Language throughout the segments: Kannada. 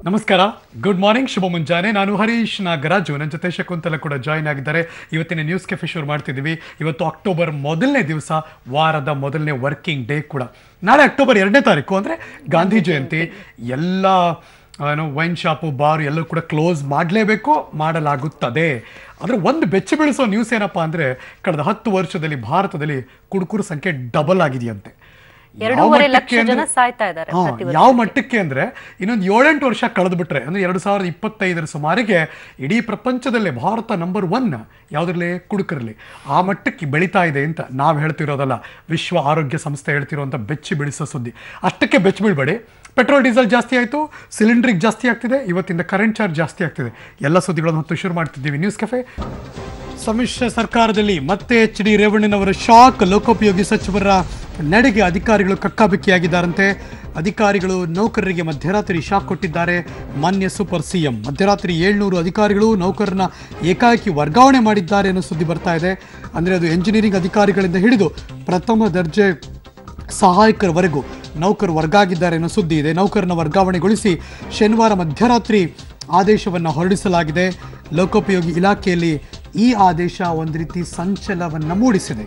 ನಮಸ್ಕಾರ ಗುಡ್ ಮಾರ್ನಿಂಗ್ ಶುಭ ಮುಂಜಾನೆ ನಾನು ಹರೀಶ್ ನಾಗರಾಜು ನನ್ನ ಜೊತೆ ಶಕುಂತಲ ಕೂಡ ಜಾಯ್ನ್ ಆಗಿದ್ದಾರೆ ಇವತ್ತಿನ ನ್ಯೂಸ್ ಕೆಫೆ ಶುರು ಮಾಡ್ತಿದ್ದೀವಿ ಇವತ್ತು ಅಕ್ಟೋಬರ್ ಮೊದಲನೇ ದಿವಸ ವಾರದ ಮೊದಲನೇ ವರ್ಕಿಂಗ್ ಡೇ ಕೂಡ ನಾಳೆ ಅಕ್ಟೋಬರ್ ಎರಡನೇ ತಾರೀಕು ಅಂದರೆ ಗಾಂಧಿ ಜಯಂತಿ ಎಲ್ಲ ಏನು ವೈನ್ ಶಾಪು ಬಾರ್ ಎಲ್ಲರೂ ಕೂಡ ಕ್ಲೋಸ್ ಮಾಡಲೇಬೇಕು ಮಾಡಲಾಗುತ್ತದೆ ಆದರೆ ಒಂದು ಬೆಚ್ಚ ಬೀಳಿಸೋ ನ್ಯೂಸ್ ಏನಪ್ಪಾ ಅಂದರೆ ಕಳೆದ ಹತ್ತು ವರ್ಷದಲ್ಲಿ ಭಾರತದಲ್ಲಿ ಕುಡುಕರ ಸಂಖ್ಯೆ ಡಬಲ್ ಆಗಿದೆಯಂತೆ ಯಾವ ಎರಡೂವರೆ ಲಕ್ಷ ಮಟ್ಟಕ್ಕೆ ಜನ ಅಂದ್ರೆ- ಸಾಯ್ತಾ ಇದ್ದಾರೆ ಹಾ, ಪ್ರತಿ ವರ್ಷ. ಯಾವ ಮಟ್ಟಕ್ಕೆ ಅಂದ್ರೆ ಇನ್ನೊಂದು ಏಳೆಂಟು ವರ್ಷ ಕಳೆದು ಬಿಟ್ರೆ ಅಂದ್ರೆ ಎರಡು ಸಾವಿರದ ಇಪ್ಪತ್ತೈದರ ಸುಮಾರಿಗೆ ಇಡೀ ಪ್ರಪಂಚದಲ್ಲೇ ಭಾರತ ನಂಬರ್ ಒನ್ ಯಾವುದ್ರಲ್ಲಿ ಕುಡುಕರಲ್ಲಿ ಆ ಮಟ್ಟಕ್ಕೆ ಬೆಳೀತಾ ಇದೆ ಅಂತ ನಾವು ಹೇಳ್ತಿರೋದಲ್ಲ ವಿಶ್ವ ಆರೋಗ್ಯ ಸಂಸ್ಥೆ ಹೇಳ್ತಿರೋಂಥ ಬೆಚ್ಚಿ ಬೀಳಿಸೋ ಸುದ್ದಿ ಅಷ್ಟಕ್ಕೆ ಬೆಚ್ಚ ಬೀಳ್ಬೇಡಿ ಪೆಟ್ರೋಲ್ ಡೀಸೆಲ್ ಜಾಸ್ತಿ ಆಯಿತು ಸಿಲಿಂಡ್ರಿಗೆ ಜಾಸ್ತಿ ಆಗ್ತಿದೆ ಇವತ್ತಿಂದ ಕರೆಂಟ್ ಚಾರ್ಜ್ ಜಾಸ್ತಿ ಆಗ್ತಿದೆ ಎಲ್ಲ ಸುದ್ದಿಗಳನ್ನು ಹೊತ್ತು ಶುರು ಮಾಡ್ತಿದ್ದೀವಿ ನ್ಯೂಸ್ ಕೆಫೆ ಸಮ್ಮಿಶ್ರ ಸರ್ಕಾರದಲ್ಲಿ ಮತ್ತೆ ಎಚ್ ಡಿ ರೇವಣ್ಣನವರ ಶಾಕ್ ಲೋಕೋಪಯೋಗಿ ಸಚಿವರ ನಡೆಗೆ ಅಧಿಕಾರಿಗಳು ಕಕ್ಕಾಬಿಕ್ಕಿಯಾಗಿದ್ದಾರಂತೆ ಅಧಿಕಾರಿಗಳು ನೌಕರರಿಗೆ ಮಧ್ಯರಾತ್ರಿ ಶಾಕ್ ಕೊಟ್ಟಿದ್ದಾರೆ ಮಾನ್ಯ ಸೂಪರ್ ಸಿಎಂ ಮಧ್ಯರಾತ್ರಿ ಏಳ್ನೂರು ಅಧಿಕಾರಿಗಳು ನೌಕರನ ಏಕಾಏಕಿ ವರ್ಗಾವಣೆ ಮಾಡಿದ್ದಾರೆ ಅನ್ನೋ ಸುದ್ದಿ ಬರ್ತಾ ಇದೆ ಅಂದರೆ ಅದು ಎಂಜಿನಿಯರಿಂಗ್ ಅಧಿಕಾರಿಗಳಿಂದ ಹಿಡಿದು ಪ್ರಥಮ ದರ್ಜೆ ಸಹಾಯಕರವರೆಗೂ ನೌಕರು ವರ್ಗಾಗಿದ್ದಾರೆ ಅನ್ನೋ ಸುದ್ದಿ ಇದೆ ನೌಕರನ ವರ್ಗಾವಣೆಗೊಳಿಸಿ ಶನಿವಾರ ಮಧ್ಯರಾತ್ರಿ ಆದೇಶವನ್ನು ಹೊರಡಿಸಲಾಗಿದೆ ಲೋಕೋಪಯೋಗಿ ಇಲಾಖೆಯಲ್ಲಿ ಈ ಆದೇಶ ಒಂದು ರೀತಿ ಸಂಚಲವನ್ನು ಮೂಡಿಸಿದೆ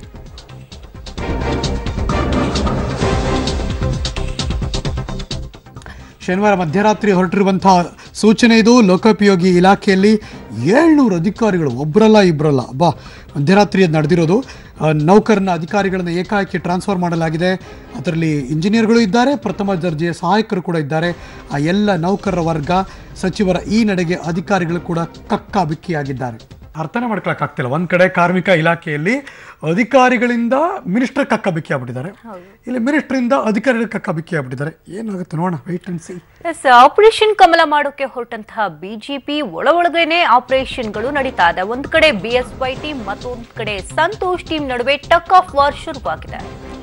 ಶನಿವಾರ ಮಧ್ಯರಾತ್ರಿ ಹೊರಟಿರುವಂತಹ ಸೂಚನೆ ಇದು ಲೋಕೋಪಯೋಗಿ ಇಲಾಖೆಯಲ್ಲಿ ಏಳ್ನೂರು ಅಧಿಕಾರಿಗಳು ಒಬ್ಬರಲ್ಲ ಇಬ್ಬರಲ್ಲ ಬಾ ಮಧ್ಯರಾತ್ರಿ ಅದು ನಡೆದಿರೋದು ಆ, ನೌಕರನ ಅಧಿಕಾರಿಗಳನ್ನು ಏಕಾಏಕಿ ಟ್ರಾನ್ಸ್ಫರ್ ಮಾಡಲಾಗಿದೆ ಅದರಲ್ಲಿ ಇಂಜಿನಿಯರ್ಗಳು ಇದ್ದಾರೆ ಪ್ರಥಮ ದರ್ಜೆಯ ಸಹಾಯಕರು ಕೂಡ ಇದ್ದಾರೆ ಆ ಎಲ್ಲ ನೌಕರರ ವರ್ಗ ಸಚಿವರ ಈ ನಡೆಗೆ ಅಧಿಕಾರಿಗಳು ಕೂಡ ಕಕ್ಕಾಬಿಕ್ಕಿಯಾಗಿದ್ದಾರೆ ಅರ್ಥನೇ ಮಾಡ್ಕೊಳಕ್ಕಾಗ್ತಿಲ್ಲ ಒಂದ್ ಕಡೆ ಕಾರ್ಮಿಕ ಇಲಾಖೆಯಲ್ಲಿ ಅಧಿಕಾರಿಗಳಿಂದ ಮಿನಿಸ್ಟರ್ ಕಕ್ಕಾಬಿಕ್ಕಿ ಆಗ್ಬಿಟ್ಟಿದ್ದಾರೆ ಇಲ್ಲಿ ಮಿನಿಸ್ಟರ್ ಅಧಿಕಾರಿಗಳು ಕಕ್ಕಾಬಿಕ್ಕಿ ಆಗ್ಬಿಟ್ಟಿದ್ದಾರೆ ಏನಾಗುತ್ತೆ ನೋಡೋಣ wait and see operation Kamala ಮಾಡೋಕೆ ಹೊರಟಂತಹ ಬಿಜೆಪಿ ಒಳ ಒಳಗೇನೆ ಆಪರೇಷನ್ಗಳು ನಡೀತಾ ಇದೆ ಒಂದ್ ಕಡೆ ಬಿಎಸ್ವೈ ಟೀಮ್ ಮತ್ತೊಂದ್ ಕಡೆ ಸಂತೋಷ್ ಟೀಮ್ ನಡುವೆ ಟಕ್ ಆಫ್ ವಾರ್ ಶುರುವಾಗಿದೆ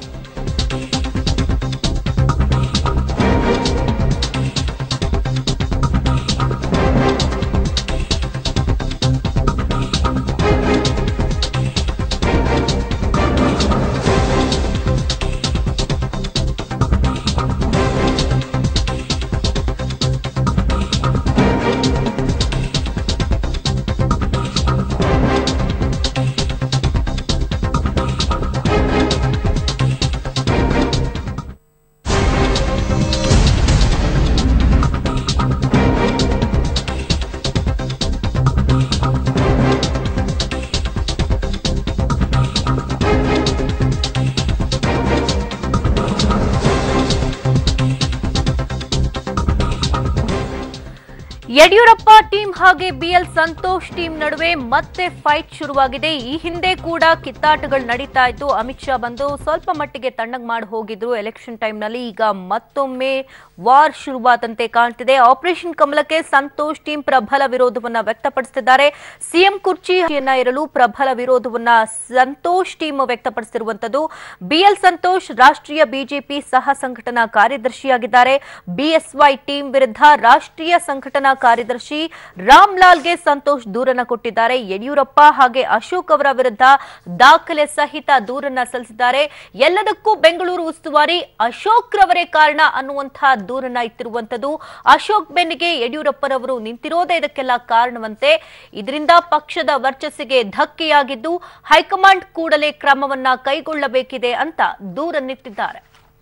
ಯಡಿಯೂರಪ್ಪ ಟೀಮ್ ಹಾಗೆ ಬಿಎಲ್ ಸಂತೋಷ್ ಟೀಮ್ ನಡುವೆ ಮತ್ತೆ ಫೈಟ್ ಶುರುವಾಗಿದೆ ಈ ಹಿಂದೆ ಕೂಡ ಕಿತ್ತಾಟಗಳು ನಡೀತಾ ಇತ್ತು ಅಮಿತ್ ಶಾ ಬಂದು ಸ್ವಲ್ಪ ಮಟ್ಟಿಗೆ ತಣ್ಣಗ್ ಮಾಡಿ ಹೋಗಿದ್ರು ಎಲೆಕ್ಷನ್ ಟೈಮ್ ನಲ್ಲಿ ಈಗ ಮತ್ತೊಮ್ಮೆ ವಾರ್ ಶುರುವಾದಂತೆ ಕಾಣ್ತಿದೆ ಆಪರೇಷನ್ ಕಮಲಕ್ಕೆ ಸಂತೋಷ್ ಟೀಮ್ ಪ್ರಬಲ ವಿರೋಧವನ್ನ ವ್ಯಕ್ತಪಡಿಸುತ್ತಿದ್ದಾರೆ ಸಿಎಂ ಕುರ್ಚಿಯನ್ನ ಇರಲು ಪ್ರಬಲ ವಿರೋಧವನ್ನ ಸಂತೋಷ್ ಟೀಮ್ ವ್ಯಕ್ತಪಡಿಸಿರುವಂತದ್ದು ಬಿಎಲ್ ಸಂತೋಷ್ ರಾಷ್ಟ್ರೀಯ ಬಿಜೆಪಿ ಸಹ ಸಂಘಟನಾ ಕಾರ್ಯದರ್ಶಿಯಾಗಿದ್ದಾರೆ ಬಿಎಸ್ವೈ ಟೀಮ್ ವಿರುದ್ಧ ರಾಷ್ಟ್ರೀಯ ಸಂಘಟನಾ ಕಾರ್ಯದರ್ಶಿ ರಾಮ್ಲಾಲ್ಗೆ ಸಂತೋಷ್ ದೂರನ್ನ ಕೊಟ್ಟಿದ್ದಾರೆ ಯಡಿಯೂರಪ್ಪ ಹಾಗೆ ಅಶೋಕ್ ಅವರ ವಿರುದ್ಧ ದಾಖಲೆ ಸಹಿತ ದೂರನ್ನ ಸಲ್ಲಿಸಿದ್ದಾರೆ ಎಲ್ಲದಕ್ಕೂ ಬೆಂಗಳೂರು ಉಸ್ತುವಾರಿ ಅಶೋಕ್ ರವರೇ ಕಾರಣ ಅನ್ನುವಂತಹ ದೂರನ್ನ ಇತ್ತಿರುವಂತದ್ದು ಅಶೋಕ್ ಬೆನ್ನಿಗೆ ಯಡಿಯೂರಪ್ಪರವರು ನಿಂತಿರೋದೇ ಇದಕ್ಕೆಲ್ಲ ಕಾರಣವಂತೆ ಇದರಿಂದ ಪಕ್ಷದ ವರ್ಚಸ್ಸಿಗೆ ಧಕ್ಕೆಯಾಗಿದ್ದು ಹೈಕಮಾಂಡ್ ಕೂಡಲೇ ಕ್ರಮವನ್ನ ಕೈಗೊಳ್ಳಬೇಕಿದೆ ಅಂತ ದೂರನ್ನಿಟ್ಟಿದ್ದಾರೆ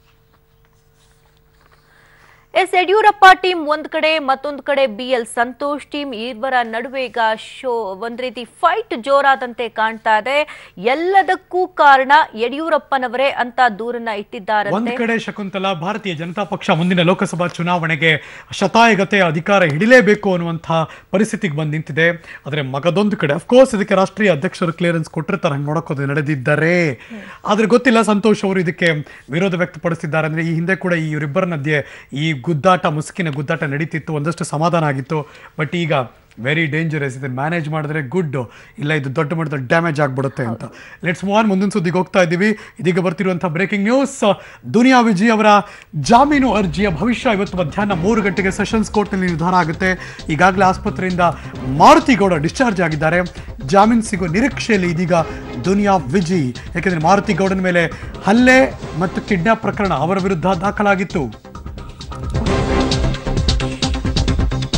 ಎಸ್ ಯಡಿಯೂರಪ್ಪ ಟೀಮ್ ಒಂದ್ ಕಡೆ ಮತ್ತೊಂದ್ ಕಡೆ ಬಿಎಲ್ ಸಂತೋಷ್ ಟೀಮ್ ಇವರ ನಡುವೆ ಈಗ ಶೋ ಒಂದ್ ರೀತಿ ಫೈಟ್ ಜೋರಾದಂತೆ ಕಾಣ್ತಾ ಇದೆ ಎಲ್ಲದಕ್ಕೂ ಕಾರಣ ಯಡಿಯೂರಪ್ಪನವರೇ ಅಂತ ದೂರನ್ನ ಒಂದ್ ಇಟ್ಟಿದ್ದಾರಂತೆ ಕಡೆ ಶಕುಂತಲಾ ಭಾರತೀಯ ಜನತಾ ಪಕ್ಷ ಮುಂದಿನ ಲೋಕಸಭಾ ಚುನಾವಣೆಗೆ ಶತಾಯಗತೆ ಅಧಿಕಾರ ಹಿಡಿಲೇಬೇಕು ಅನ್ನುವಂತಹ ಪರಿಸ್ಥಿತಿಗೆ ಬಂದು ನಿಂತಿದೆ ಆದರೆ ಮಗದೊಂದು ಕಡೆ ಅಫ್ಕೋರ್ಸ್ ಇದಕ್ಕೆ ರಾಷ್ಟ್ರೀಯ ಅಧ್ಯಕ್ಷರು ಕ್ಲಿಯರೆನ್ಸ್ ಕೊಟ್ಟಿರ್ತಾರೆ ಹಂಗೆ ನೋಡೋಕೋದು ನಡೆದಿದ್ದಾರೆ ಆದ್ರೆ ಗೊತ್ತಿಲ್ಲ ಸಂತೋಷ್ ಅವರು ಇದಕ್ಕೆ ವಿರೋಧ ವ್ಯಕ್ತಪಡಿಸಿದ್ದಾರೆ ಅಂದ್ರೆ ಈ ಹಿಂದೆ ಕೂಡ ಈ ಇವರಿಬ್ಬರ ಮಧ್ಯೆ ಈ ಗುದ್ದಾಟ ಮುಸುಕಿನ ಗುದ್ದಾಟ ನಡೀತಿತ್ತು ಒಂದಷ್ಟು ಸಮಾಧಾನ ಆಗಿತ್ತು ಬಟ್ ಈಗ ವೆರಿ ಡೇಂಜರಸ್ ಇದನ್ನ ಮ್ಯಾನೇಜ್ ಮಾಡಿದ್ರೆ ಗುಡ್ ಇಲ್ಲ ಇದು ದೊಡ್ಡ ಮಟ್ಟದ ಡ್ಯಾಮೇಜ್ ಆಗ್ಬಿಡುತ್ತೆ ಅಂತ ಲೆಟ್ಸ್ ಮೂವ್ ಆನ್ ಮುಂದಿನ ಸುದ್ದಿಗೆ ಹೋಗ್ತಾ ಇದ್ದೀವಿ ಇದೀಗ ಬರ್ತಿರುವಂತಹ ಬ್ರೇಕಿಂಗ್ ನ್ಯೂಸ್ ದುನಿಯಾ ವಿಜಯ್ ಅವರ ಜಾಮೀನು ಅರ್ಜಿಯ ಭವಿಷ್ಯ ಇವತ್ತು ಮಧ್ಯಾಹ್ನ ಮೂರು ಗಂಟೆಗೆ ಸೆಷನ್ಸ್ ಕೋರ್ಟ್ನಲ್ಲಿ ನಿರ್ಧಾರ ಆಗುತ್ತೆ ಈಗಾಗಲೇ ಆಸ್ಪತ್ರೆಯಿಂದ ಮಾರುತಿ ಗೌಡ ಡಿಸ್ಚಾರ್ಜ್ ಆಗಿದ್ದಾರೆ ಜಾಮೀನು ಸಿಗೋ ನಿರೀಕ್ಷೆಯಲ್ಲಿ ಇದೀಗ ದುನಿಯಾ ವಿಜಯ್ ಯಾಕೆಂದ್ರೆ ಮಾರುತಿ ಗೌಡನ ಮೇಲೆ ಹಲ್ಲೆ ಮತ್ತು ಕಿಡ್ನಾಪ್ ಪ್ರಕರಣ ಅವರ ವಿರುದ್ಧ ದಾಖಲಾಗಿತ್ತು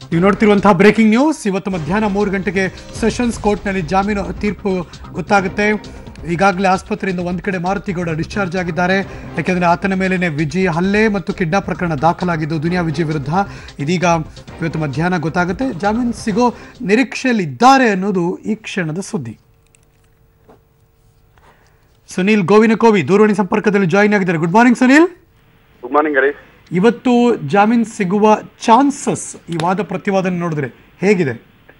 ನೀವು ನೋಡ್ತಿರುವಂತಹ ಬ್ರೇಕಿಂಗ್ ನ್ಯೂಸ್ ಇವತ್ತು ಮಧ್ಯಾಹ್ನ ಮೂರು ಗಂಟೆಗೆ ಸೆಷನ್ಸ್ ಕೋರ್ಟ್ನಲ್ಲಿ ಜಾಮೀನು ತೀರ್ಪು ಗೊತ್ತಾಗುತ್ತೆ ಈಗಾಗಲೇ ಆಸ್ಪತ್ರೆಯಿಂದ ಒಂದು ಕಡೆ ಮಾರುತಿಗೌಡ ಡಿಸ್ಚಾರ್ಜ್ ಆಗಿದ್ದಾರೆ ಯಾಕೆಂದರೆ ಆತನ ಮೇಲೇನೆ ವಿಜಿ ಹಲ್ಲೆ ಮತ್ತು ಕಿಡ್ನಾಪ್ ಪ್ರಕರಣ ದಾಖಲಾಗಿದ್ದು ದುನಿಯಾ ವಿಜಯ್ ವಿರುದ್ಧ ಇದೀಗ ಇವತ್ತು ಮಧ್ಯಾಹ್ನ ಗೊತ್ತಾಗುತ್ತೆ ಜಾಮೀನು ಸಿಗೋ ನಿರೀಕ್ಷೆಯಲ್ಲಿ ಇದ್ದಾರೆ ಅನ್ನೋದು ಈ ಕ್ಷಣದ ಸುದ್ದಿ ಸುನೀಲ್ ಗೋವಿನಕೋವಿ ದೂರವಾಣಿ ಸಂಪರ್ಕದಲ್ಲಿ ಜಾಯಿನ್ ಆಗಿದ್ದಾರೆ good morning Sunil good morning Harish ಇವತ್ತು ಜಾಮೀನ್ ಸಿಗುವ ಚಾನ್ಸಸ್ ಈ ವಾದ ಪ್ರತಿವಾದನೆ ನೋಡಿದ್ರೆ ಹೇಗಿದೆ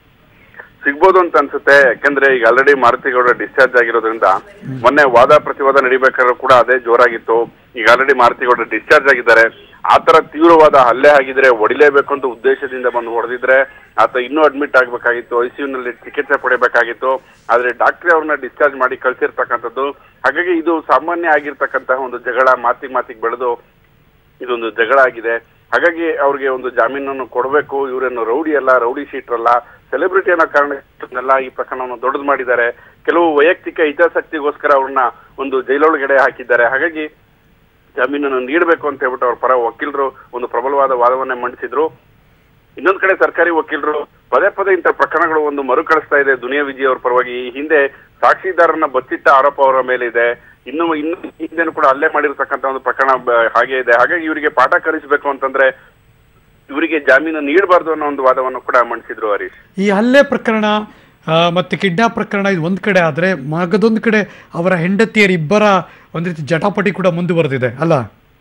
ಸಿಗ್ಬೋದು ಅಂತ ಅನ್ಸುತ್ತೆ ಯಾಕಂದ್ರೆ ಈಗ ಆಲ್ರೆಡಿ ಮಾರುತಿಗೌಡ ಡಿಸ್ಚಾರ್ಜ್ ಆಗಿರೋದ್ರಿಂದ ಮೊನ್ನೆ ವಾದ ಪ್ರತಿವಾದ ನಡಿಬೇಕಾದ್ರೂ ಕೂಡ ಅದೇ ಜೋರಾಗಿತ್ತು ಈಗ ಆಲ್ರೆಡಿ ಮಾರುತಿಗೌಡ ಡಿಸ್ಚಾರ್ಜ್ ಆಗಿದ್ದಾರೆ ಆತರ ತೀವ್ರವಾದ ಹಲ್ಲೆ ಆಗಿದ್ರೆ ಹೊಡಿಲೇಬೇಕು ಅಂತ ಉದ್ದೇಶದಿಂದ ಬಂದು ಹೊಡೆದಿದ್ರೆ ಆತ ಇನ್ನೂ ಅಡ್ಮಿಟ್ ಆಗ್ಬೇಕಾಗಿತ್ತು ಐಸಿಯು ನಲ್ಲಿ ಚಿಕಿತ್ಸೆ ಪಡಿಬೇಕಾಗಿತ್ತು ಆದ್ರೆ ಡಾಕ್ಟ್ರಿ ಅವ್ರನ್ನ ಡಿಸ್ಚಾರ್ಜ್ ಮಾಡಿ ಕಳ್ಸಿರ್ತಕ್ಕಂಥದ್ದು ಹಾಗಾಗಿ ಇದು ಸಾಮಾನ್ಯ ಆಗಿರ್ತಕ್ಕಂತಹ ಒಂದು ಜಗಳ ಮಾತಿಗೆ ಮಾತಿಗೆ ಬೆಳೆದು ಇದೊಂದು ಜಗಳ ಆಗಿದೆ ಹಾಗಾಗಿ ಅವ್ರಿಗೆ ಒಂದು ಜಾಮೀನನ್ನು ಕೊಡಬೇಕು ಇವರೇನು ರೌಡಿ ಅಲ್ಲ ರೌಡಿ ಶೀಟರ್ ಅಲ್ಲ ಸೆಲೆಬ್ರಿಟಿ ಅನ್ನೋ ಕಾರಣಕ್ಕೆಲ್ಲ ಈ ಪ್ರಕರಣವನ್ನು ದೊಡ್ಡದು ಮಾಡಿದ್ದಾರೆ ಕೆಲವು ವೈಯಕ್ತಿಕ ಹಿತಾಸಕ್ತಿಗೋಸ್ಕರ ಅವ್ರನ್ನ ಒಂದು ಜೈಲೊಳಗಡೆ ಹಾಕಿದ್ದಾರೆ ಹಾಗಾಗಿ ಜಾಮೀನನ್ನು ನೀಡಬೇಕು ಅಂತ ಹೇಳ್ಬಿಟ್ಟು ಅವ್ರ ಪರ ವಕೀಲರು ಒಂದು ಪ್ರಬಲವಾದ ವಾದವನ್ನೇ ಮಂಡಿಸಿದ್ರು ಇನ್ನೊಂದ್ ಕಡೆ ಸರ್ಕಾರಿ ವಕೀಲರು ಪದೇ ಪದೇ ಇಂಥ ಪ್ರಕರಣಗಳು ಒಂದು ಮರುಕಳಿಸ್ತಾ ಇದೆ ದುನಿಯಾ ವಿಜಯ್ ಅವ್ರ ಪರವಾಗಿ ಈ ಹಿಂದೆ ಸಾಕ್ಷಿದಾರರನ್ನ ಬಚ್ಚಿಟ್ಟ ಆರೋಪ ಅವರ ಮೇಲೆ ಇದೆ ಇನ್ನು ಇನ್ನು ಹಿಂದೆನೂ ಕೂಡ ಹಲ್ಲೆ ಮಾಡಿರ್ತಕ್ಕಂಥ ಒಂದು ಪ್ರಕರಣ ಬ- ಹಾಗೆ ಇದೆ ಹಾಗಾಗಿ ಇವರಿಗೆ ಪಾಠ ಕಲಿಸಬೇಕು ಅಂತಂದ್ರೆ ಇವರಿಗೆ ಜಾಮೀನು ನೀಡಬಾರ್ದು ಅನ್ನೋ ಒಂದು ವಾದವನ್ನು ಕೂಡ ಮಂಡಿಸಿದ್ರು ಹರೀಶ್ ಈ ಹಲ್ಲೆ ಪ್ರಕರಣ ಆ, ಮತ್ತೆ ಕಿಡ್ನಾಪ್ ಪ್ರಕರಣ ಇದು ಒಂದು ಕಡೆ ಆದರೆ ಮಗದೊಂದು ಕಡೆ ಅವರ ಹೆಂಡತಿಯರ ಇಬ್ಬರ ಒಂದು ರೀತಿ ಜಟಾಪಟಿ ಕೂಡ ಮುಂದುವರೆದಿದೆ ಅಲ್ಲ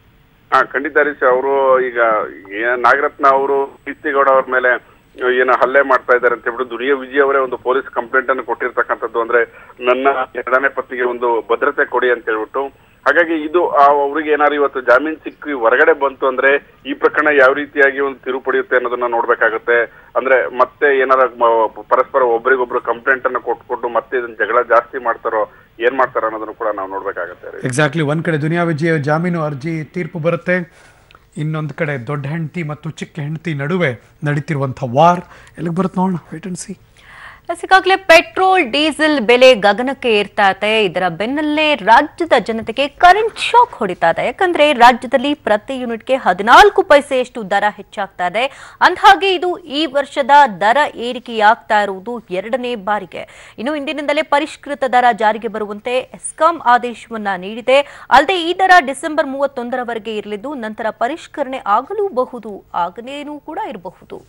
ಹಾ ಖಂಡಿತ ಹರೀಶ್ ಅವರು ಈಗ ಏ- ನಾಗರತ್ನ ಅವರು ಕೀರ್ತಿಗೌಡ ಅವ್ರ ಮೇಲೆ ಏನು ಹಲ್ಲೆ ಮಾಡ್ತಾ ಇದ್ದಾರೆ ಅಂತ ಹೇಳ್ಬಿಟ್ಟು ದುನಿಯಾ ವಿಜಯ್ ಅವರೇ ಒಂದು ಪೊಲೀಸ್ ಕಂಪ್ಲೇಂಟ್ ಅನ್ನು ಕೊಟ್ಟಿರ್ತಕ್ಕಂಥದ್ದು ಅಂದ್ರೆ ನನ್ನ ಎರಡನೇ ಪತ್ನಿಗೆ ಒಂದು ಭದ್ರತೆ ಕೊಡಿ ಅಂತ ಹೇಳ್ಬಿಟ್ಟು ಹಾಗಾಗಿ ಇದು ಆ ಅವ್ರಿಗೆ ಏನಾದ್ರು ಇವತ್ತು ಜಾಮೀನ್ ಸಿಕ್ಕಿ ಹೊರಗಡೆ ಬಂತು ಅಂದ್ರೆ ಈ ಪ್ರಕರಣ ಯಾವ ರೀತಿಯಾಗಿ ಒಂದು ತಿರು ಪಡೆಯುತ್ತೆ ಅನ್ನೋದನ್ನ ನೋಡ್ಬೇಕಾಗತ್ತೆ ಅಂದ್ರೆ ಮತ್ತೆ ಏನಾರ ಮ- ಪರಸ್ಪರ ಒಬ್ರಿಗೊಬ್ರು ಕಂಪ್ಲೇಂಟ್ ಅನ್ನು ಕೊಟ್ಕೊಟ್ಟು ಮತ್ತೆ ಇದನ್ನ ಜಗಳ ಜಾಸ್ತಿ ಮಾಡ್ತಾರೋ ಏನ್ ಮಾಡ್ತಾರೋ ಅನ್ನೋದನ್ನು ಕೂಡ ನಾವು ನೋಡ್ಬೇಕಾಗತ್ತೆ ಹರೀಶ್. ಎಕ್ಸಾಕ್ಟ್ಲಿ ಒಂದು ಕಡೆ ದುನಿಯಾ ವಿಜಯ ಜಾಮೀನು ಅರ್ಜಿ ತೀರ್ಪು ಬರುತ್ತೆ ಇನ್ನೊಂದು ಕಡೆ ದೊಡ್ಡ ಹೆಂಡತಿ ಮತ್ತು ಚಿಕ್ಕ ಹೆಂಡತಿ ನಡುವೆ ನಡೀತಿರುವಂಥ ವಾರ್ ಎಲ್ಲಿಗೆ ಬರುತ್ತೆ ನೋಡೋಣ ವೇಟ್ ಅಂಡ್ ಸಿ ಎಸ್, ಈಗಾಗಲೇ ಪೆಟ್ರೋಲ್ ಡೀಸೆಲ್ ಬೆಲೆ ಗಗನಕ್ಕೆ ಏರ್ತಾ ಇದೆ ಇದರ ಬೆನ್ನಲ್ಲೇ ರಾಜ್ಯದ ಜನತೆಗೆ ಕರೆಂಟ್ ಶಾಕ್ ಹೊಡಿತಾ ಇದೆ ಯಾಕಂದ್ರೆ ರಾಜ್ಯದಲ್ಲಿ ಪ್ರತಿ ಯೂನಿಟ್ಗೆ ಹದಿನಾಲ್ಕು ಪೈಸೆಯಷ್ಟು ದರ ಹೆಚ್ಚಾಗ್ತಾ ಇದೆ ಅಂದಹಾಗೆ ಇದು ಈ ವರ್ಷದ ದರ ಏರಿಕೆಯಾಗ್ತಾ ಇರುವುದು ಎರಡನೇ ಬಾರಿಗೆ ಇನ್ನು ಇಂದಿನಿಂದಲೇ ಪರಿಷ್ಕೃತ ದರ ಜಾರಿಗೆ ಬರುವಂತೆ ಎಸ್ಕಾಂ ಆದೇಶವನ್ನ ನೀಡಿದೆ ಅಲ್ಲದೆ ಈ ದರ ಡಿಸೆಂಬರ್ ಮೂವತ್ತೊಂದರವರೆಗೆ ಇರಲಿದ್ದು ನಂತರ ಪರಿಷ್ಕರಣೆ ಆಗಲೂಬಹುದು ಆಗನೇನೂ ಕೂಡ ಇರಬಹುದು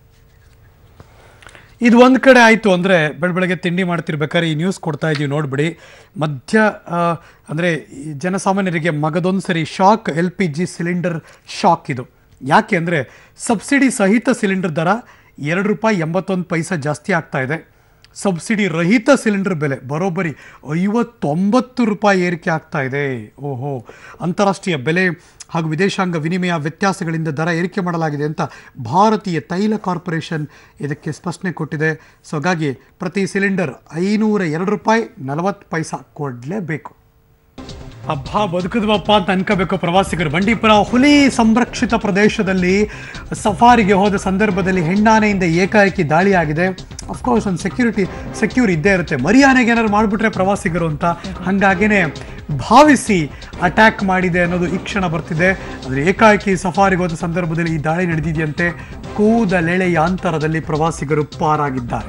ಇದು ಒಂದು ಕಡೆ ಆಯಿತು ಅಂದರೆ ಬೆಳ ಬೆಳಗ್ಗೆ ತಿಂಡಿ ಮಾಡ್ತಿರ್ಬೇಕಾದ್ರೆ ಈ ನ್ಯೂಸ್ ಕೊಡ್ತಾ ಇದೀವಿ ನೋಡ್ಬಿಡಿ ಮಧ್ಯ ಆ, ಅಂದರೆ ಈ ಜನಸಾಮಾನ್ಯರಿಗೆ ಮಗದೊಂದು ಸರಿ shock L P G cylinder shock ಇದು ಯಾಕೆ ಅಂದರೆ ಸಬ್ಸಿಡಿ ಸಹಿತ ಸಿಲಿಂಡರ್ ದರ ಎರಡು ರೂಪಾಯಿ ಎಂಬತ್ತೊಂದು ಪೈಸಾ ಜಾಸ್ತಿ ಆಗ್ತಾ ಇದೆ ಸಬ್ಸಿಡಿ ರಹಿತ ಸಿಲಿಂಡರ್ ಬೆಲೆ ಬರೋಬ್ಬರಿ ಐವತ್ತೊಂಬತ್ತು ರೂಪಾಯಿ ಏರಿಕೆ ಆಗ್ತಾ ಇದೆ ಓಹೋ ಅಂತಾರಾಷ್ಟ್ರೀಯ ಬೆಲೆ ಹಾಗೂ ವಿದೇಶಾಂಗ ವಿನಿಮಯ ವ್ಯತ್ಯಾಸಗಳಿಂದ ದರ ಏರಿಕೆ ಮಾಡಲಾಗಿದೆ ಅಂತ ಭಾರತೀಯ ತೈಲ ಕಾರ್ಪೊರೇಷನ್ ಇದಕ್ಕೆ ಸ್ಪಷ್ಟನೆ ಕೊಟ್ಟಿದೆ ಸೊ ಹಾಗಾಗಿ ಪ್ರತಿ ಸಿಲಿಂಡರ್ ಐನೂರ ಎರಡು ರೂಪಾಯಿ ನಲವತ್ತು ಪೈಸಾ ಕೊಡಲೇಬೇಕು ಹಬ್ಬ ಬದುಕಿದ್ವಪ್ಪ ಅಂತ ಅನ್ಕೋಬೇಕು ಪ್ರವಾಸಿಗರು ಬಂಡೀಪುರ ಹುಲಿ ಸಂರಕ್ಷಿತ ಪ್ರದೇಶದಲ್ಲಿ ಸಫಾರಿಗೆ ಹೋದ ಸಂದರ್ಭದಲ್ಲಿ ಹೆಣ್ಣಾನೆಯಿಂದ ಏಕಾಏಕಿ ದಾಳಿಯಾಗಿದೆ ಅಫ್ಕೋರ್ಸ್ ಒಂದು ಸೆಕ್ಯೂರಿಟಿ ಸೆಕ್ಯೂರ್ ಇದ್ದೇ ಇರುತ್ತೆ ಮರಿಯಾನೆಗೆ ಏನಾದ್ರು ಮಾಡಿಬಿಟ್ರೆ ಪ್ರವಾಸಿಗರು ಅಂತ ಹಾಗಾಗಿನೇ ಭಾವಿಸಿ ಅಟ್ಯಾಕ್ ಮಾಡಿದೆ ಅನ್ನೋದು ಈ ಕ್ಷಣ ಬರ್ತಿದೆ ಆದರೆ ಏಕಾಏಕಿ ಸಫಾರಿಗೆ ಹೋದ ಸಂದರ್ಭದಲ್ಲಿ ಈ ದಾಳಿ ನಡೆದಿದೆಯಂತೆ ಕೂದಲೆಳೆಯ ಅಂತರದಲ್ಲಿ ಪ್ರವಾಸಿಗರು ಪಾರಾಗಿದ್ದಾರೆ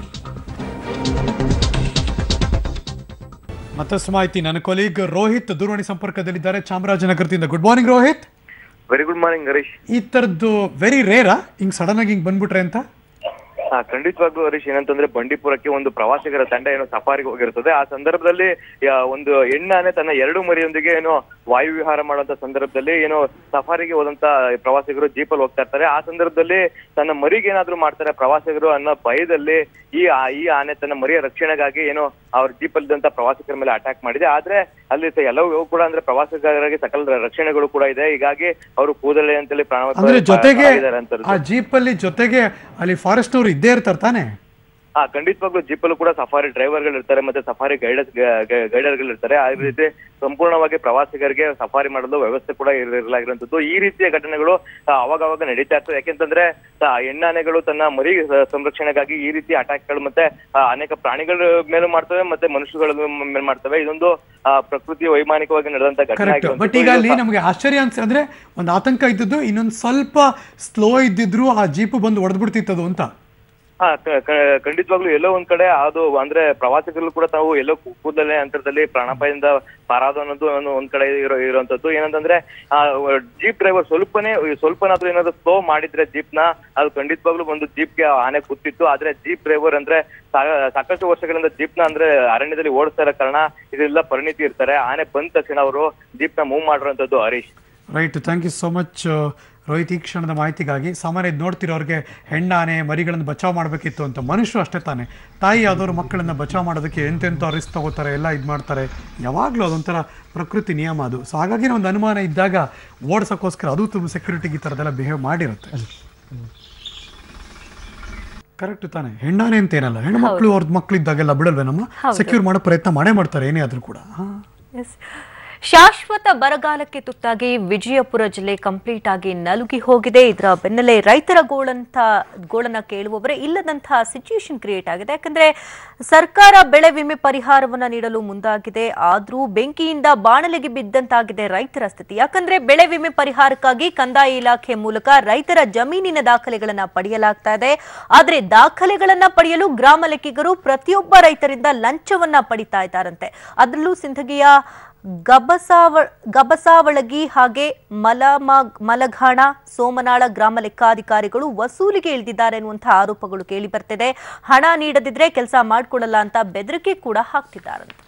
ಮತ್ತಷ್ಟು ಮಾಹಿತಿ ನನ್ನ ಕೊಲೀಗ್ ರೋಹಿತ್ ದೂರವಾಣಿ ಸಂಪರ್ಕದಲ್ಲಿದ್ದಾರೆ ಚಾಮರಾಜನಗರದಿಂದ good morning Rohit very good morning Harish ಈ ಥರದ್ದು ವೆರಿ ರೇರಾ ಹಿಂಗ್ ಸಡನ್ ಆಗಿ ಹಿಂಗ್ ಬಂದ್ಬಿಟ್ರೆ ಅಂತ ಹಾ ಖಂಡಿತವಾಗ್ಲೂ ಹರೀಶ್ ಏನಂತಂದ್ರೆ ಬಂಡೀಪುರಕ್ಕೆ ಒಂದು ಪ್ರವಾಸಿಗರ ತಂಡ ಏನೋ ಸಫಾರಿಗೆ ಹೋಗಿರ್ತದೆ ಆ ಸಂದರ್ಭದಲ್ಲಿ ಯಾ- ಒಂದು ಹೆಣ್ಣಾನೆ ತನ್ನ ಎರಡು ಮರಿಯೊಂದಿಗೆ ಏನೋ ವಾಯು ವಿಹಾರ ಮಾಡುವಂತ ಸಂದರ್ಭದಲ್ಲಿ ಏನೋ ಸಫಾರಿಗೆ ಹೋದಂತ ಪ್ರವಾಸಿಗರು ಜೀಪಲ್ಲಿ ಹೋಗ್ತಾ ಇರ್ತಾರೆ ಆ ಸಂದರ್ಭದಲ್ಲಿ ತನ್ನ ಮರಿಗೆ ಏನಾದ್ರು ಮಾಡ್ತಾರೆ ಪ್ರವಾಸಿಗರು ಅನ್ನೋ ಭಯದಲ್ಲಿ ಈ ಆ- ಈ ಆನೆ ತನ್ನ ಮರಿಯ ರಕ್ಷಣೆಗಾಗಿ ಏನೋ ಅವ್ರ ಜೀಪಲ್ಲಿದ್ದಂತ ಪ್ರವಾಸಿಗರ ಮೇಲೆ ಅಟ್ಯಾಕ್ ಮಾಡಿದೆ ಆದ್ರೆ ಅಲ್ಲಿ ಸ- ಎಲ್ಲವೂ ಕೂಡ ಅಂದ್ರೆ ಪ್ರವಾಸಿಗರಿಗೆ ಸಕಲ ರಕ್ಷಣೆಗಳು ಕೂಡ ಇದೆ ಹೀಗಾಗಿ ಅವರು ಕೂದಲೆ ಅಂತೇಳಿ ಪ್ರಾಣ ಅಂದ್ರೆ ಜೊತೆಗೆ ಪ್ರಾಣಿದ್ದಾರೆ ಅಂತ ಆ ಜೀಪಲ್ಲಿ ಜೊತೆಗೆ ಅಲ್ಲಿ ಫಾರೆಸ್ಟ್ನವ್ರು ಇದ್ದೇ ಇರ್ತಾರೆ ತಾನೆ ಆ ಖಂಡಿತವಾಗ್ಲೂ ಜೀಪಲ್ಲೂ ಕೂಡ ಸಫಾರಿ ಡ್ರೈವರ್ಗಳು ಇರ್ತಾರೆ ಮತ್ತೆ ಸಫಾರಿ ಗೈಡರ್ಸ್ ಗೈಡರ್ಗಳು ಇರ್ತಾರೆ ಆ ರೀತಿ ಸಂಪೂರ್ಣವಾಗಿ ಪ್ರವಾಸಿಗರಿಗೆ ಸಫಾರಿ ಮಾಡಲು ವ್ಯವಸ್ಥೆ ಕೂಡ ಇರ- ಇರಲಾಗಿರುವಂತದ್ದು ಈ ರೀತಿಯ ಘಟನೆಗಳು ಆ, ಅವಾಗ ಅವಾಗ ನಡೀತಾ ಇರ್ತದೆ ಯಾಕೆಂತಂದ್ರೆ ಆ, ಹೆಣ್ಣಾನೆಗಳು ತನ್ನ ಮರಿ ಸ- ಸಂರಕ್ಷಣೆಗಾಗಿ ಈ ರೀತಿ ಅಟ್ಯಾಕ್ಗಳು ಮತ್ತೆ ಆ, ಅನೇಕ ಪ್ರಾಣಿಗಳ ಮೇಲೂ ಮಾಡ್ತವೆ ಮತ್ತೆ ಮನುಷ್ಯಗಳ ಮೇಲೆ ಮಾಡ್ತವೆ ಇದೊಂದು ಆ, ಪ್ರಕೃತಿ ವೈಮಾನಿಕವಾಗಿ ನಡೆದಂತ ಘಟನೆ ಕರೆಕ್ಟ್ ಆಗಿರುವಂತದ್ದು. ಬಟ್ ಈಗ ಅಲ್ಲಿ ನಮಗೆ ಆಶ್ಚರ್ಯ ಅನ್ಸ ಅಂದ್ರೆ ಒಂದು ಆತಂಕ ಇದ್ದದ್ದು ಇನ್ನೊಂದು ಸ್ವಲ್ಪ ಸ್ಲೋ ಇದ್ದಿದ್ರು ಆ ಜೀಪು ಬಂದು ಹೊಡೆದ್ಬಿಡ್ತಿತ್ತದು ಅಂತ ಹಾ ಕ- ಕ- ಖಂಡಿತವಾಗ್ಲೂ ಎಲ್ಲೋ ಒಂದ್ ಕಡೆ ಅದು ಅಂದ್ರೆ ಪ್ರವಾಸಿಗರು ಕೂಡ ತಾವು ಎಲ್ಲೋ ಕೂ- ಕೂದಲೇ ಅಂತರದಲ್ಲಿ ಪ್ರಾಣಾಪಾಯದಿಂದ ಪಾರಾದ ಅನ್ನೋದು ಅನ್ನೋ ಒಂದ್ ಕಡೆ ಇರೋ ಇರುವಂತದ್ದು ಏನಂತಂದ್ರೆ ಆ ಜೀಪ್ ಡ್ರೈವರ್ ಸ್ವಲ್ಪನೇ ಸ್ವಲ್ಪನಾದ್ರೂ ಏನಾದ್ರು ಸ್ಲೋ ಮಾಡಿದ್ರೆ ಜೀಪ್ ನ ಅದು ಖಂಡಿತವಾಗ್ಲೂ ಒಂದು ಜೀಪ್ಗೆ ಆನೆ ಕೂತಿತ್ತು ಆದ್ರೆ ಜೀಪ್ ಡ್ರೈವರ್ ಅಂದ್ರೆ ಸಾ- ಸಾಕಷ್ಟು ವರ್ಷಗಳಿಂದ ಜೀಪ್ ನ ಅಂದ್ರೆ ಅರಣ್ಯದಲ್ಲಿ ಓಡಿಸ್ತಾ ಇರೋ ಕಾರಣ ಇದೆಲ್ಲ ಪರಿಣಿತಿ ಇರ್ತಾರೆ ಆನೆ ಬಂದ ತಕ್ಷಣ ಅವರು ಜೀಪ್ ನ ಮೂವ್ ಮಾಡಿರುವಂತದ್ದು Harish right thank you so much Rohit ಈ ಕ್ಷಣದ ಮಾಹಿತಿಗಾಗಿ ಸಾಮಾನ್ಯ ಇದ್ ನೋಡ್ತಿರೋರಿಗೆ ಹೆಣ್ಣಾನೆ ಮರಿಗಳನ್ನು ಬಚಾವ್ ಮಾಡಬೇಕಿತ್ತು ಅಂತ ಮನುಷ್ಯರು ಅಷ್ಟೇ ತಾನೆ ತಾಯಿ ಯಾವ್ದಾದ್ರು ಮಕ್ಕಳನ್ನ ಬಚಾವ್ ಮಾಡೋದಕ್ಕೆ ಎಂತೆಂಥ ರಿಸ್ಕ್ ತಗೋತಾರೆ ಎಲ್ಲ ಇದು ಮಾಡ್ತಾರೆ ಯಾವಾಗಲೂ ಅದೊಂಥರ ಪ್ರಕೃತಿ ನಿಯಮ ಅದು ಸೊ ಹಾಗಾಗಿ ಒಂದು ಅನುಮಾನ ಇದ್ದಾಗ ಓಡ್ಸೋಕ್ಕೋಸ್ಕರ ಅದು ತುಂಬ ಸೆಕ್ಯೂರಿಟಿಗೆ ಈ ಥರದ್ದೆಲ್ಲ ಬಿಹೇವ್ ಮಾಡಿರುತ್ತೆ ಕರೆಕ್ಟ್ ತಾನೆ ಹೆಣ್ಣಾನೆ ಅಂತ ಏನಲ್ಲ ಹೆಣ್ಣು ಮಕ್ಕಳು ಅವ್ರದ್ದು ಮಕ್ಕಳು ಇದ್ದಾಗೆಲ್ಲ ಬಿಡಲ್ವೇನಮ್ಮ ಸೆಕ್ಯೂರ್ ಮಾಡೋ ಪ್ರಯತ್ನ ಮಾಡೇ ಮಾಡ್ತಾರೆ ಏನೇ ಆದ್ರೂ ಕೂಡ ಹಾಂ ಎಸ್. ಶಾಶ್ವತ ಬರಗಾಲಕ್ಕೆ ತುತ್ತಾಗಿ ವಿಜಯಪುರ ಜಿಲ್ಲೆ ಕಂಪ್ಲೀಟ್ ಆಗಿ ನಲುಗಿ ಹೋಗಿದೆ ಇದರ ಬೆನ್ನಲ್ಲೇ ರೈತರ ಗೋಳಂತ ಗೋಳನ್ನ ಕೇಳುವವರೇ ಇಲ್ಲದಂತಹ ಸಿಚುಯೇಷನ್ ಕ್ರಿಯೇಟ್ ಆಗಿದೆ ಯಾಕಂದ್ರೆ ಸರ್ಕಾರ ಬೆಳೆ ವಿಮೆ ಪರಿಹಾರವನ್ನ ನೀಡಲು ಮುಂದಾಗಿದೆ ಆದ್ರೂ ಬೆಂಕಿಯಿಂದ ಬಾಣಲೆಗೆ ಬಿದ್ದಂತಾಗಿದೆ ರೈತರ ಸ್ಥಿತಿ ಯಾಕಂದ್ರೆ ಬೆಳೆ ವಿಮೆ ಪರಿಹಾರಕ್ಕಾಗಿ ಕಂದಾಯ ಇಲಾಖೆ ಮೂಲಕ ರೈತರ ಜಮೀನಿನ ದಾಖಲೆಗಳನ್ನ ಪಡೆಯಲಾಗ್ತಾ ಇದೆ ಆದ್ರೆ ದಾಖಲೆಗಳನ್ನ ಪಡೆಯಲು ಗ್ರಾಮ ಲೆಕ್ಕಿಗರು ಪ್ರತಿಯೊಬ್ಬ ರೈತರಿಂದ ಲಂಚವನ್ನ ಪಡಿತಾ ಇದ್ದಾರಂತೆ ಅದರಲ್ಲೂ ಸಿಂಧಗಿಯ ಗಬಸಾವ ಗಬಸಾವಳಗಿ ಹಾಗೆ ಮಲಮ ಮಲಘಾಣ ಸೋಮನಾಳ ಗ್ರಾಮ ಲೆಕ್ಕಾಧಿಕಾರಿಗಳು ವಸೂಲಿಗೆ ಇಳಿದಿದ್ದಾರೆ ಎನ್ನುವಂತಹ ಆರೋಪಗಳು ಕೇಳಿ ಬರ್ತಿದೆ ಹಣ ನೀಡದಿದ್ರೆ ಕೆಲಸ ಮಾಡ್ಕೊಡಲ್ಲ ಅಂತ ಬೆದರಿಕೆ ಕೂಡ ಹಾಕ್ತಿದ್ದಾರಂತೆ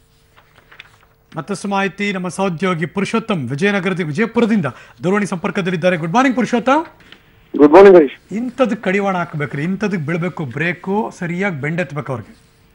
ಮತ್ತಷ್ಟು ಮಾಹಿತಿ ನಮ್ಮ ಸಹೋದ್ಯೋಗಿ ಪುರುಷೋತ್ತಮ್ ವಿಜಯನಗರದ ವಿಜಯಪುರದಿಂದ ದೂರವಾಣಿ ಸಂಪರ್ಕದಲ್ಲಿದ್ದಾರೆ good morning Purushottam good morning Harish ಇಂಥದಕ್ಕೆ ಕಡಿವಾಣ ಹಾಕ್ಬೇಕ್ರಿ ಇಂಥದಕ್ಕೆ ಬೀಳ್ಬೇಕು ಬ್ರೇಕು ಸರಿಯಾಗಿ ಬೆಂಡೆತ್ಬೇಕು ಅವ್ರಿಗೆ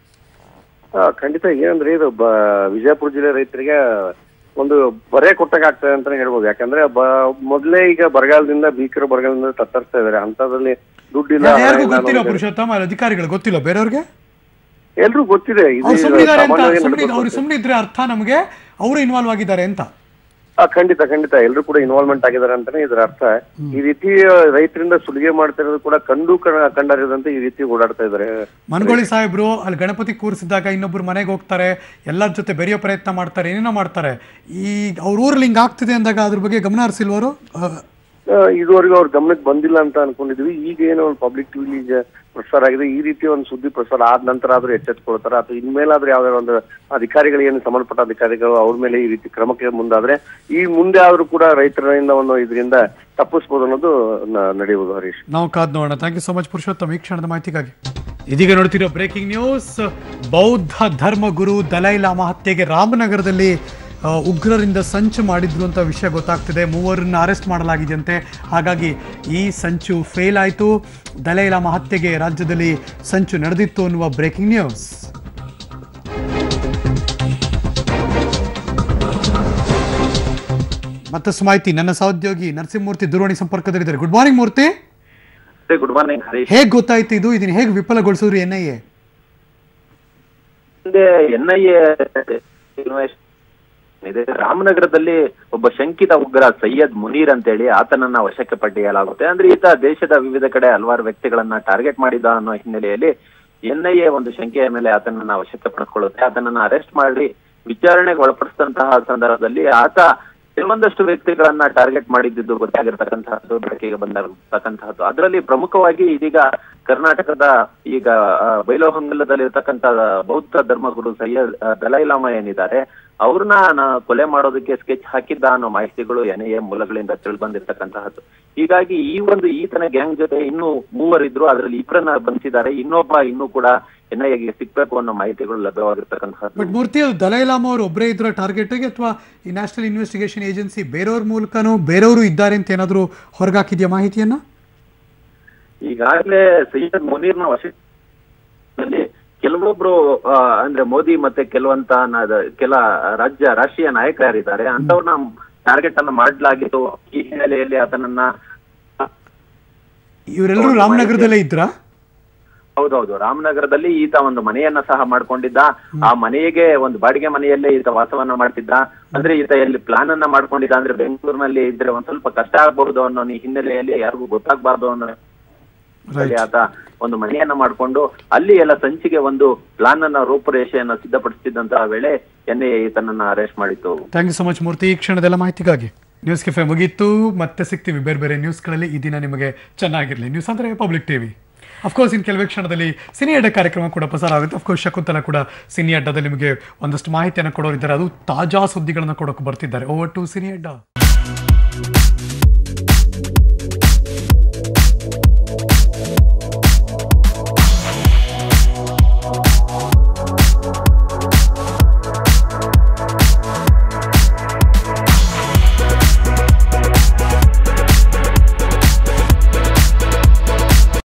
ಆ, ಖಂಡಿತ ಏನಂದ್ರೆ ಇದು ಬ ವಿಜಯಪುರ ಜಿಲ್ಲೆ ರೈತರಿಗೆ ಒಂದು ಬರೆ ಕೊಟ್ಟಾಗ ಆಗ್ತದೆ ಅಂತಾನೆ ಹೇಳ್ಬೋದು ಯಾಕಂದ್ರೆ ಬ ಮೊದಲೇ ಈಗ ಬರಗಾಲದಿಂದ ಭೀಕರ ಬರಗಾಲದಿಂದ ತತ್ತರಿಸ್ತಾ ಇದಾರೆ ಅಂತದ್ರಲ್ಲಿ ದುಡ್ಡಿಲ್ಲ ಹಣ ಯಾರಿಗೂ ಇಲ್ಲ ಗೊತ್ತಿಲ್ಲ ಅನ್ನೋದು ಪುರುಷೋತ್ತಮ್ ಅಲ್ಲಿ ಅಧಿಕಾರಿಗಳು ಗೊತ್ತಿಲ್ಲ ಬೇರೆಯವ್ರಿಗೆ ಎಲ್ರೂ ಗೊತ್ತಿದೆ ಇದು ಅವ್ರು ಸುಮ್ಮನಿದ್ದಾರೆ ಅಂತ ಸಾಮಾನ್ಯವಾಗಿ ಸುಮ್ಮನೆ ನಡ್ಕೊಂಡು ಅವ್ರು ಸುಮ್ಮನೆ ಇದ್ರೆ ಅರ್ಥ ನಮಗೆ ಅವರು ಇನ್ವಾಲ್ವ್ ಆಗಿದ್ದಾರೆ ಅಂತ ಆ, ಖಂಡಿತ ಖಂಡಿತ ಎಲ್ರು ಕೂಡ ಇನ್ವಾಲ್ವ್ಮೆಂಟ್ ಆಗಿದ್ದಾರೆ ಅಂತಾನೆ ಇದರ ಅರ್ಥ ಈ ರೀತಿ ರೈತರಿಂದ ಸುಲಿಗೆ ಮಾಡ್ತಾ ಇರೋದು ಕೂಡ ಕಂಡು ಕ- ಕಂಡರಿದಂತೆ ಈ ರೀತಿ ಓಡಾಡ್ತಾ ಇದಾರೆ ಮನ್ಗೋಳಿ ಸಾಹೇಬ್ರು ಅಲ್ಲಿ ಗಣಪತಿ ಕೂರಿಸಿದಾಗ ಇನ್ನೊಬ್ರು ಮನೆಗೆ ಹೋಗ್ತಾರೆ ಎಲ್ಲರ ಜೊತೆ ಬೆರೆಯೋ ಪ್ರಯತ್ನ ಮಾಡ್ತಾರೆ ಏನೇನೋ ಮಾಡ್ತಾರೆ ಈ ಅವ್ರ ಊರಲ್ಲಿ ಹಿಂಗೆ ಆಗ್ತಿದೆ ಅಂದಾಗ ಅದ್ರ ಬಗ್ಗೆ ಗಮನ ಹರಿಸಿಲ್ವರು ಆ, ಇದುವರೆಗೂ ಅವ್ರ ಗಮನಕ್ಕೆ ಬಂದಿಲ್ಲ ಅಂತ ಅನ್ಕೊಂಡಿದ್ವಿ ಈಗ ಏನೋ ಒಂದು ಪಬ್ಲಿಕ್ ಟಿವಿಲಿ ಈಗ ಪ್ರಸಾರ ಆಗಿದೆ ಈ ರೀತಿ ಒಂದು ಸುದ್ದಿ ಪ್ರಸಾರ ಆದ ನಂತರ ಆದ್ರೂ ಎಚ್ಚೆತ್ಕೊಳ್ತಾರ ಅಥವಾ ಇನ್ಮೇಲಾದ್ರೂ ಯಾವ್ದಾದ್ರು ಒಂದು ಅಧಿಕಾರಿಗಳು ಏನು ಸಂಬಂಧಪಟ್ಟ ಅಧಿಕಾರಿಗಳು ಅವ್ರ ಮೇಲೆ ಈ ರೀತಿ ಕ್ರಮಕ್ಕೆ ಮುಂದಾದ್ರೆ ಈ ಮುಂದೆ ಆದ್ರೂ ಕೂಡ ರೈತರಿಂದ ಒಂದು ಇದರಿಂದ ತಪ್ಪಿಸ್ಬೋದು ಅನ್ನೋದು ನ- ನಡೆಯುವುದು ಹರೀಶ್ ನಾವು ಕಾದ್ ನೋಡೋಣ thank you so much Purushottam ಈ ಕ್ಷಣದ ಮಾಹಿತಿಗಾಗಿ ಇದೀಗ ನೋಡ್ತಿರೋ ಬ್ರೇಕಿಂಗ್ ನ್ಯೂಸ್ ಬೌದ್ಧ ಧರ್ಮಗುರು ದಲೈ ಲಾಮಾ ಹತ್ಯೆಗೆ ರಾಮನಗರದಲ್ಲಿ ಆ, ಉಗ್ರರಿಂದ ಸಂಚು ಮಾಡಿದ್ರು ಅಂತ ವಿಷಯ ಗೊತ್ತಾಗ್ತಿದೆ ಮೂವರನ್ನ ಅರೆಸ್ಟ್ ಮಾಡಲಾಗಿದೆಯಂತೆ ಹಾಗಾಗಿ ಈ ಸಂಚು ಫೇಲ್ ಆಯಿತು ದಲೈ ಲಾಮಾ ಹತ್ಯೆಗೆ ರಾಜ್ಯದಲ್ಲಿ ಸಂಚು ನಡೆದಿತ್ತು ಅನ್ನುವ ಬ್ರೇಕಿಂಗ್ ನ್ಯೂಸ್ ಮತ್ತಷ್ಟು ಮಾಹಿತಿ ನನ್ನ ಸಹೋದ್ಯೋಗಿ ನರಸಿಂಹಮೂರ್ತಿ ದೂರವಾಣಿ ಸಂಪರ್ಕದಲ್ಲಿದ್ದಾರೆ good morning Murthy good morning Harish ಹೇಗ್ ಗೊತ್ತಾಯ್ತು ಇದು ಇದನ್ನ ಹೇಗೆ ವಿಫಲಗೊಳಿಸಿದ್ರು ಎನ್ ಐ ಎ ಹಿಂದೆ ಎನ್ ಐ ಎ ಇದೆ ರಾಮನಗರದಲ್ಲಿ ಒಬ್ಬ ಶಂಕಿತ ಉಗ್ರ ಸೈಯದ್ ಮುನೀರ್ ಅಂತೇಳಿ ಆತನನ್ನ ವಶಕ್ಕೆ ಪಡೆಯಲಾಗುತ್ತೆ ಅಂದ್ರೆ ಈತ ದೇಶದ ವಿವಿಧ ಕಡೆ ಹಲವಾರು ವ್ಯಕ್ತಿಗಳನ್ನ ಟಾರ್ಗೆಟ್ ಮಾಡಿದ ಅನ್ನೋ ಹಿನ್ನೆಲೆಯಲ್ಲಿ ಎನ್ ಐ ಎ ಒಂದು ಶಂಕೆಯ ಮೇಲೆ ಆತನನ್ನ ವಶಕ್ಕೆ ಪಡೆದುಕೊಳ್ಳುತ್ತೆ ಆತನನ್ನ ಅರೆಸ್ಟ್ ಮಾಡಿ ವಿಚಾರಣೆಗೆ ಒಳಪಡಿಸಿದಂತಹ ಸಂದರ್ಭದಲ್ಲಿ ಆತ ಕೆಲವೊಂದಷ್ಟು ವ್ಯಕ್ತಿಗಳನ್ನ ಟಾರ್ಗೆಟ್ ಮಾಡಿದ್ದು ಗೊತ್ತಾಗಿರ್ತಕ್ಕಂತಹದ್ದು ಬೆಳಕಿಗೆ ಬಂದಿರತಕ್ಕಂತಹದ್ದು ಅದರಲ್ಲಿ ಪ್ರಮುಖವಾಗಿ ಇದೀಗ ಕರ್ನಾಟಕದ ಈಗ ಆ, ಬೈಲಹೊಂಗಲದಲ್ಲಿರ್ತಕ್ಕಂತ ಬೌದ್ಧ ಧರ್ಮಗುರು ಸೈಯದ್ ಆ, ದಲೈ ಲಾಮಾ ಏನಿದ್ದಾರೆ ಅವ್ರನ್ನ ನಾ- ಕೊಲೆ ಮಾಡೋದಕ್ಕೆ ಸ್ಕೆಚ್ ಹಾಕಿದ್ದ ಅನ್ನೋ ಮಾಹಿತಿಗಳು ಎನ್ ಐ ಎ ಮೂಲಗಳಿಂದ ತಿಳಿದು ಬಂದಿರತಕ್ಕಂತಹದ್ದು ಹೀಗಾಗಿ ಈ ಒಂದು ಈತನ ಗ್ಯಾಂಗ್ ಜೊತೆ ಇನ್ನೂ ಮೂವರಿದ್ರು ಅದರಲ್ಲಿ ಇಬ್ಬರನ್ನ ಬಂಧಿಸಿದ್ದಾರೆ ಇನ್ನೊಬ್ಬ ಇನ್ನೂ ಕೂಡ ಎನ್ ಐ ಎಗೆ ಸಿಗ್ಬೇಕು ಅನ್ನೋ ಮಾಹಿತಿಗಳು ಲಭ್ಯವಾಗಿರ್ತಕ್ಕಂತಹದ್ದು ಬಟ್ ಮೂರ್ತಿ ಅದು ದಲೈ ಲಾಮಾ ಅವರು ಒಬ್ಬರೇ ಇದ್ರ ಟಾರ್ಗೆಟ್ಗೆ ಅಥವಾ ಈ ನ್ಯಾಷನಲ್ ಇನ್ವೆಸ್ಟಿಗೇಷನ್ ಏಜೆನ್ಸಿ ಬೇರೆಯವ್ರ ಮೂಲಕನೂ ಬೇರೆಯವರು ಇದ್ದಾರೆ ಅಂತ ಏನಾದರೂ ಹೊರಗಾಕಿದ್ಯಾ ಮಾಹಿತಿಯನ್ನ ಈಗಾಗಲೇ ಸೈಯದ್ ಮುನೀರ್ನ ವಶದಲ್ಲಿ ಕೆಲವೊಬ್ರು ಆ, ಅಂದ್ರೆ ಮೋದಿ ಮತ್ತೆ ಕೆಲವಂತ ನ- ಕೆಲ ರಾಜ್ಯ ರಾಷ್ಟ್ರೀಯ ನಾಯಕರಿದ್ದಾರೆ ಅಂತವ್ರನ್ನ ಟಾರ್ಗೆಟ್ ಅನ್ನ ಮಾಡಲಾಗಿತ್ತು ಈ ಹಿನ್ನೆಲೆಯಲ್ಲಿ ಆತನನ್ನ ಇವರೆಲ್ಲರೂ ರಾಮನಗರದಲ್ಲೇ ಇದ್ರಾ ಹೌದೌದು ರಾಮನಗರದಲ್ಲಿ ಈತ ಒಂದು ಮನೆಯನ್ನ ಸಹ ಮಾಡ್ಕೊಂಡಿದ್ದ ಆ ಮನೆಗೆ ಒಂದು ಬಾಡಿಗೆ ಮನೆಯಲ್ಲೇ ಈತ ವಾಸವನ್ನ ಮಾಡ್ತಿದ್ದ ಅಂದ್ರೆ ಈತ ಎಲ್ಲಿ ಪ್ಲಾನ್ ಅನ್ನ ಮಾಡ್ಕೊಂಡಿದ್ದ ಅಂದ್ರೆ ಬೆಂಗಳೂರಿನಲ್ಲಿ ಇದ್ರೆ ಒಂದ್ ಸ್ವಲ್ಪ ಕಷ್ಟ ಆಗ್ಬಹುದು ಅನ್ನೋ ಈ ಹಿನ್ನೆಲೆಯಲ್ಲಿ ಯಾರಿಗೂ ಗೊತ್ತಾಗಬಾರ್ದು ಅನ್ನೋ ಅಲ್ಲಿ ಆತ ಒಂದು ಮನೆಯನ್ನ ಮಾಡ್ಕೊಂಡು ಅಲ್ಲಿ ಎಲ್ಲ ಸಂಚಿಗೆ ಒಂದು ಪ್ಲಾನ್ ಅನ್ನ ರೂಪುರೇಷೆಯನ್ನ ಸಿದ್ಧಪಡಿಸುತ್ತಿದ್ದಂತಹ ವೇಳೆ ಎನ್ಐಎ ಈತನನ್ನ ಅರೆಸ್ಟ್ ಮಾಡಿತ್ತು thank you so much Murthy ಈ ಕ್ಷಣದೆಲ್ಲ ಮಾಹಿತಿಗಾಗಿ ನ್ಯೂಸ್ ಕೆಫೆ ಮುಗೀತು ಮತ್ತೆ ಸಿಗ್ತೀವಿ ಬೇರೆ ಬೇರೆ ನ್ಯೂಸ್ಗಳಲ್ಲಿ ಈ ದಿನ ನಿಮಗೆ ಚೆನ್ನಾಗಿರಲಿ ನ್ಯೂಸ್ ಅಂದರೆ ಪಬ್ಲಿಕ್ ಟಿವಿ ಅಫ್ಕೋರ್ಸ್ ಇನ್ನು ಕೆಲವೇ ಕ್ಷಣದಲ್ಲಿ ಸಿನಿ ಅಡ್ಡ ಕಾರ್ಯಕ್ರಮ ಕೂಡ ಪ್ರಸಾರ ಆಗುತ್ತೆ ಅಫ್ಕೋರ್ಸ್ ಶಕುಂತಲ ಕೂಡ ಸಿನಿ ಅಡ್ಡದಲ್ಲಿ ನಿಮಗೆ ಒಂದಷ್ಟು ಮಾಹಿತಿಯನ್ನು ಕೊಡೋರಿದ್ದಾರೆ ಅದು ತಾಜಾ ಸುದ್ದಿಗಳನ್ನು ಕೊಡೋಕೆ ಬರ್ತಿದ್ದಾರೆ ಓವರ್ ಟು ಸಿನಿ ಅಡ್ಡ